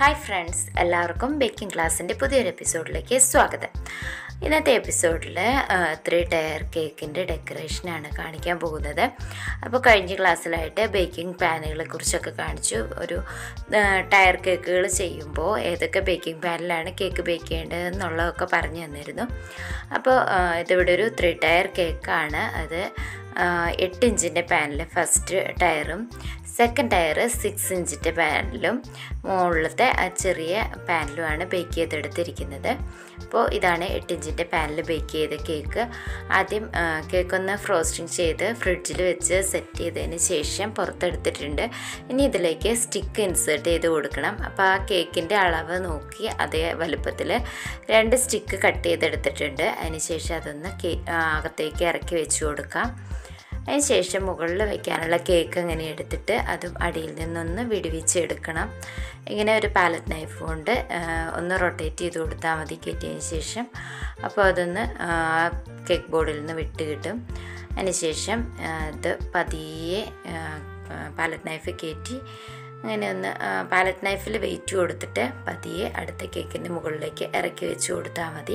hi friends എല്ലാവർക്കും baking ക്ലാസ്സിൻ്റെ പുതിയൊരു എപ്പിസോഡിലേക്ക് സ്വാഗതം ഇന്നത്തെ എപ്പിസോഡിൽ ത്രീ ടയർ കേക്കിൻ്റെ ഡെക്കറേഷനാണ് കാണിക്കാൻ പോകുന്നത് അപ്പോൾ കഴിഞ്ഞ ക്ലാസ്സിലായിട്ട് ബേക്കിംഗ് പാനുകളെ കുറിച്ചൊക്കെ കാണിച്ചു ഒരു ടയർ കേക്കുകൾ ചെയ്യുമ്പോൾ ഏതൊക്കെ ബേക്കിംഗ് പാനിലാണ് കേക്ക് ബേക്ക് ചെയ്യേണ്ടത് എന്നുള്ളതൊക്കെ പറഞ്ഞു തന്നിരുന്നു അപ്പോൾ ഇതിവിടെ ഒരു ത്രീ ടയർ കേക്കാണ് അത് എട്ട് ഇഞ്ചിൻ്റെ പാനിൽ ഫസ്റ്റ് ടയറും സെക്കൻഡ് ടയർ സിക്സ് ഇഞ്ചിൻ്റെ പാനിലും മുകളിലത്തെ ആ ചെറിയ പാനിലുമാണ് ബേക്ക് ചെയ്തെടുത്തിരിക്കുന്നത് അപ്പോൾ ഇതാണ് എട്ട് ഇഞ്ചിൻ്റെ പാനിൽ ബേക്ക് ചെയ്ത കേക്ക് ആദ്യം കേക്ക് ഒന്ന് ഫ്രോസ്റ്റിംഗ് ചെയ്ത് ഫ്രിഡ്ജിൽ വെച്ച് സെറ്റ് ചെയ്തതിന് ശേഷം പുറത്തെടുത്തിട്ടുണ്ട് ഇനി ഇതിലേക്ക് സ്റ്റിക്ക് ഇൻസേർട്ട് ചെയ്ത് കൊടുക്കണം അപ്പോൾ ആ കേക്കിൻ്റെ അളവ് നോക്കി അതേ വലുപ്പത്തിൽ രണ്ട് സ്റ്റിക്ക് കട്ട് ചെയ്തെടുത്തിട്ടുണ്ട് അതിന് ശേഷം അതൊന്ന് കേ അകത്തേക്ക് ഇറക്കി വെച്ച് കൊടുക്കാം അതിന് ശേഷം മുകളിൽ വെക്കാനുള്ള കേക്ക് അങ്ങനെ എടുത്തിട്ട് അതും അടിയിൽ നിന്നൊന്ന് വിടുവിച്ചെടുക്കണം ഇങ്ങനെ ഒരു പാലറ്റ് നൈഫ് കൊണ്ട് ഒന്ന് റൊട്ടേറ്റ് ചെയ്ത് കൊടുത്താൽ മതി കയറ്റിയതിന് ശേഷം അപ്പോൾ അതൊന്ന് കേക്ക് ബോർഡിൽ നിന്ന് വിട്ട് കിട്ടും അതിന് ശേഷം ഇത് പതിയെ പാലറ്റ് നൈഫ് കയറ്റി അങ്ങനെ ഒന്ന് പാലറ്റ് നൈഫിൽ വെയിറ്റ് കൊടുത്തിട്ട് പതിയെ അടുത്ത കേക്കിൻ്റെ മുകളിലേക്ക് ഇറക്കി വെച്ച് കൊടുത്താൽ മതി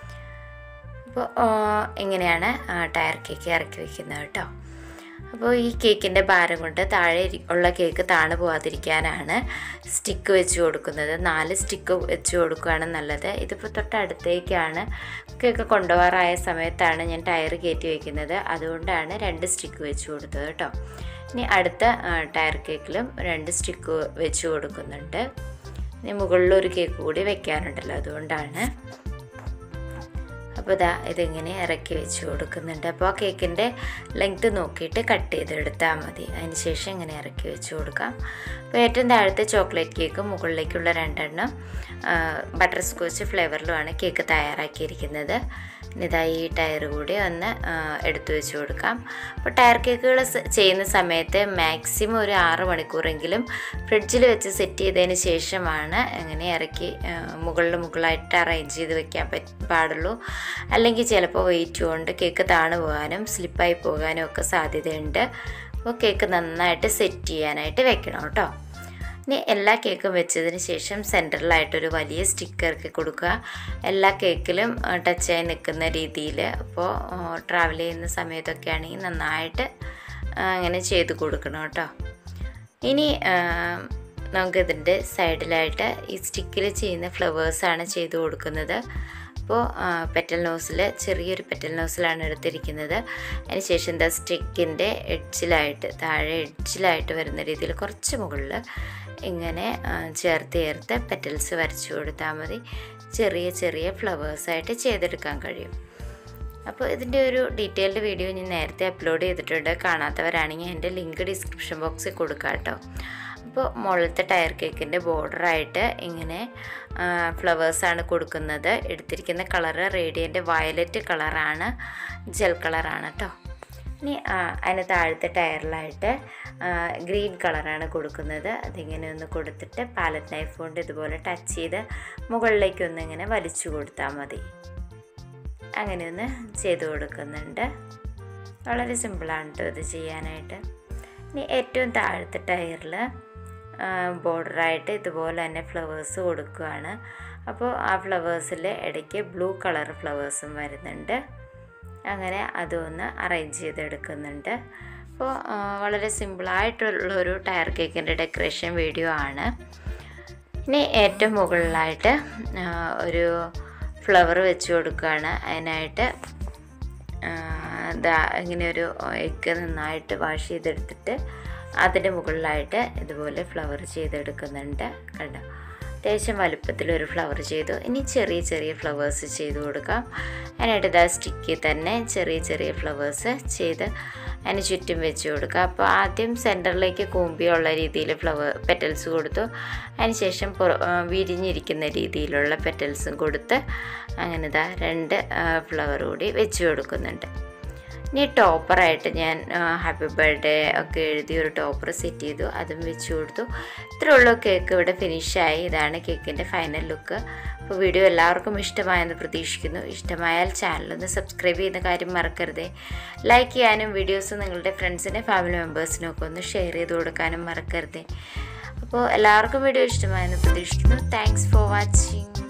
അപ്പോൾ ഇങ്ങനെയാണ് ടയർ കേക്ക് ഇറക്കി വെക്കുന്നത് കേട്ടോ അപ്പോൾ ഈ കേക്കിൻ്റെ ഭാരം കൊണ്ട് താഴെ ഉള്ള കേക്ക് താണു പോകാതിരിക്കാനാണ് സ്റ്റിക്ക് വെച്ച് കൊടുക്കുന്നത് നാല് സ്റ്റിക്ക് വെച്ച് കൊടുക്കുകയാണ് നല്ലത് ഇതിപ്പോൾ തൊട്ടടുത്തേക്കാണ് കേക്ക് കൊണ്ടുപോകാറായ സമയത്താണ് ഞാൻ ടയർ കയറ്റി വയ്ക്കുന്നത് അതുകൊണ്ടാണ് രണ്ട് സ്റ്റിക്ക് വെച്ച് കൊടുത്തത് കേട്ടോ ഇനി അടുത്ത ടയർ കേക്കിലും രണ്ട് സ്റ്റിക്ക് വെച്ച് കൊടുക്കുന്നുണ്ട് ഇനി മുകളിൽ ഒരു കേക്ക് കൂടി വെക്കാനുണ്ടല്ലോ അതുകൊണ്ടാണ് അപ്പോൾ ഇതാ ഇതിങ്ങനെ ഇറക്കി വെച്ച് കൊടുക്കുന്നുണ്ട് അപ്പോൾ ആ കേക്കിൻ്റെ ലെങ്ത്ത് നോക്കിയിട്ട് കട്ട് ചെയ്തെടുത്താൽ മതി അതിന് ശേഷം ഇങ്ങനെ ഇറക്കി വെച്ച് കൊടുക്കാം അപ്പോൾ ഏറ്റവും താഴത്തെ ചോക്ലേറ്റ് കേക്ക് മുകളിലേക്കുള്ള രണ്ടെണ്ണം ബട്ടർ സ്കോച്ച് ഫ്ലേവറിലുമാണ് കേക്ക് തയ്യാറാക്കിയിരിക്കുന്നത് ഇതാ ഈ ടയർ കൂടി ഒന്ന് എടുത്തു വെച്ച് കൊടുക്കാം അപ്പോൾ ടയർ കേക്കുകൾ ചെയ്യുന്ന സമയത്ത് മാക്സിമം ഒരു ആറ് മണിക്കൂറെങ്കിലും ഫ്രിഡ്ജിൽ വെച്ച് സെറ്റ് ചെയ്തതിന് ശേഷമാണ് ഇങ്ങനെ ഇറക്കി മുകളിൽ മുകളായിട്ട് അറേഞ്ച് ചെയ്ത് വെക്കാൻ പറ്റ പാടുള്ളൂ അല്ലെങ്കിൽ ചിലപ്പോൾ വെയിറ്റ് കൊണ്ട് കേക്ക് താണു പോകാനും സ്ലിപ്പായി പോകാനും ഒക്കെ സാധ്യതയുണ്ട് അപ്പോൾ കേക്ക് നന്നായിട്ട് സെറ്റ് ചെയ്യാനായിട്ട് വെക്കണം കേട്ടോ ഇനി എല്ലാ കേക്കും വെച്ചതിന് ശേഷം സെൻറ്ററിലായിട്ടൊരു വലിയ സ്റ്റിക്കർക്ക് കൊടുക്കുക എല്ലാ കേക്കിലും ടച്ചായി നിൽക്കുന്ന രീതിയിൽ അപ്പോൾ ട്രാവൽ ചെയ്യുന്ന സമയത്തൊക്കെ ആണെങ്കിൽ നന്നായിട്ട് അങ്ങനെ ചെയ്ത് കൊടുക്കണം കേട്ടോ ഇനി നമുക്കിതിൻ്റെ സൈഡിലായിട്ട് ഈ സ്റ്റിക്കിൽ ചെയ്യുന്ന ഫ്ലവേഴ്സാണ് ചെയ്ത് കൊടുക്കുന്നത് അപ്പോൾ പെറ്റൽ നോസിൽ ചെറിയൊരു പെറ്റൽ നോസിലാണ് എടുത്തിരിക്കുന്നത് അതിന് ശേഷം എന്താ സ്റ്റിക്കിൻ്റെ എഡ്ജിലായിട്ട് താഴെ എഡ്ജിലായിട്ട് വരുന്ന രീതിയിൽ കുറച്ച് മുകളിൽ ഇങ്ങനെ ചേർത്ത് ചേർത്ത് പെറ്റൽസ് വരച്ചു കൊടുത്താൽ മതി ചെറിയ ചെറിയ ഫ്ലവേഴ്സായിട്ട് ചെയ്തെടുക്കാൻ കഴിയും അപ്പോൾ ഇതിൻ്റെ ഒരു ഡീറ്റെയിൽഡ് വീഡിയോ ഞാൻ നേരത്തെ അപ്ലോഡ് ചെയ്തിട്ടുണ്ട് കാണാത്തവരാണെങ്കിൽ എൻ്റെ ലിങ്ക് ഡിസ്ക്രിപ്ഷൻ ബോക്സിൽ കൊടുക്കാം കേട്ടോ അപ്പോൾ മുകളിലത്തെ ടയർ കേക്കിൻ്റെ ബോർഡറായിട്ട് ഇങ്ങനെ ഫ്ലവേഴ്സാണ് കൊടുക്കുന്നത് എടുത്തിരിക്കുന്ന കളറ് റേഡിയൻ്റെ വയലറ്റ് കളറാണ് ജെൽ കളറാണ് കേട്ടോ ഇനി അതിന് താഴത്തെ ടയറിലായിട്ട് ഗ്രീൻ കളറാണ് കൊടുക്കുന്നത് അതിങ്ങനെ ഒന്ന് കൊടുത്തിട്ട് പാലറ്റ് നൈഫ് കൊണ്ട് ഇതുപോലെ ടച്ച് ചെയ്ത് മുകളിലേക്ക് ഒന്ന് ഇങ്ങനെ വലിച്ചു കൊടുത്താൽ മതി അങ്ങനെ ഒന്ന് ചെയ്ത് കൊടുക്കുന്നുണ്ട് വളരെ സിമ്പിളാണ് കേട്ടോ ഇത് ചെയ്യാനായിട്ട് ഇനി ഏറ്റവും താഴത്തെ ടയറിൽ ബോർഡറായിട്ട് ഇതുപോലെ തന്നെ ഫ്ലവേഴ്സ് കൊടുക്കുകയാണ് അപ്പോൾ ആ ഫ്ലവേഴ്സിൽ ഇടയ്ക്ക് ബ്ലൂ കളർ ഫ്ലവേഴ്സും വരുന്നുണ്ട് അങ്ങനെ അതൊന്ന് അറേഞ്ച് ചെയ്തെടുക്കുന്നുണ്ട് അപ്പോൾ വളരെ സിമ്പിളായിട്ടുള്ളൊരു ടയർ കേക്കിൻ്റെ ഡെക്കറേഷൻ വീഡിയോ ആണ് ഇനി ഏറ്റവും മുകളിലായിട്ട് ഒരു ഫ്ലവർ വെച്ച് കൊടുക്കുകയാണ് അതിനായിട്ട് ഇതാ ഇങ്ങനെ ഒരു എഗ്ഗ് നന്നായിട്ട് വാഷ് ചെയ്തെടുത്തിട്ട് അതിൻ്റെ മുകളിലായിട്ട് ഇതുപോലെ ഫ്ലവർ ചെയ്തെടുക്കുന്നുണ്ട് കണ്ടോ അത്യാവശ്യം വലുപ്പത്തിലൊരു ഫ്ലവർ ചെയ്തു ഇനി ചെറിയ ചെറിയ ഫ്ലവേഴ്സ് ചെയ്ത് കൊടുക്കാം അതിനായിട്ട് ഇതാ സ്റ്റിക്കിൽ തന്നെ ചെറിയ ചെറിയ ഫ്ലവേഴ്സ് ചെയ്ത് അതിന് ചുറ്റും വെച്ച് കൊടുക്കുക അപ്പോൾ ആദ്യം സെൻറ്ററിലേക്ക് കൂമ്പിയുള്ള രീതിയിൽ ഫ്ലവർ പെറ്റൽസ് കൊടുത്തു അതിന് ശേഷം വിരിഞ്ഞിരിക്കുന്ന രീതിയിലുള്ള പെറ്റൽസും കൊടുത്ത് അങ്ങനെ ഇതാ രണ്ട് ഫ്ലവർ കൂടി വെച്ച് കൊടുക്കുന്നുണ്ട് ഇനി ടോപ്പറായിട്ട് ഞാൻ ഹാപ്പി ബർത്ത്ഡേ ഒക്കെ എഴുതി ഒരു ടോപ്പർ സെറ്റ് ചെയ്തു അതും വെച്ച് കൊടുത്തു ഇത്രയുള്ള കേക്ക് ഇവിടെ ഫിനിഷായി ഇതാണ് കേക്കിൻ്റെ ഫൈനൽ ലുക്ക് അപ്പോൾ വീഡിയോ എല്ലാവർക്കും ഇഷ്ടമായെന്ന് പ്രതീക്ഷിക്കുന്നു ഇഷ്ടമായാൽ ചാനലൊന്ന് സബ്സ്ക്രൈബ് ചെയ്യുന്ന കാര്യം മറക്കരുതേ ലൈക്ക് ചെയ്യാനും വീഡിയോസ് നിങ്ങളുടെ ഫ്രണ്ട്സിനെ ഫാമിലി മെമ്പേഴ്സിനും ഒക്കെ ഒന്ന് ഷെയർ ചെയ്ത് കൊടുക്കാനും മറക്കരുതേ അപ്പോൾ എല്ലാവർക്കും വീഡിയോ ഇഷ്ടമായെന്ന് പ്രതീക്ഷിക്കുന്നു താങ്ക്സ് ഫോർ വാച്ചിങ്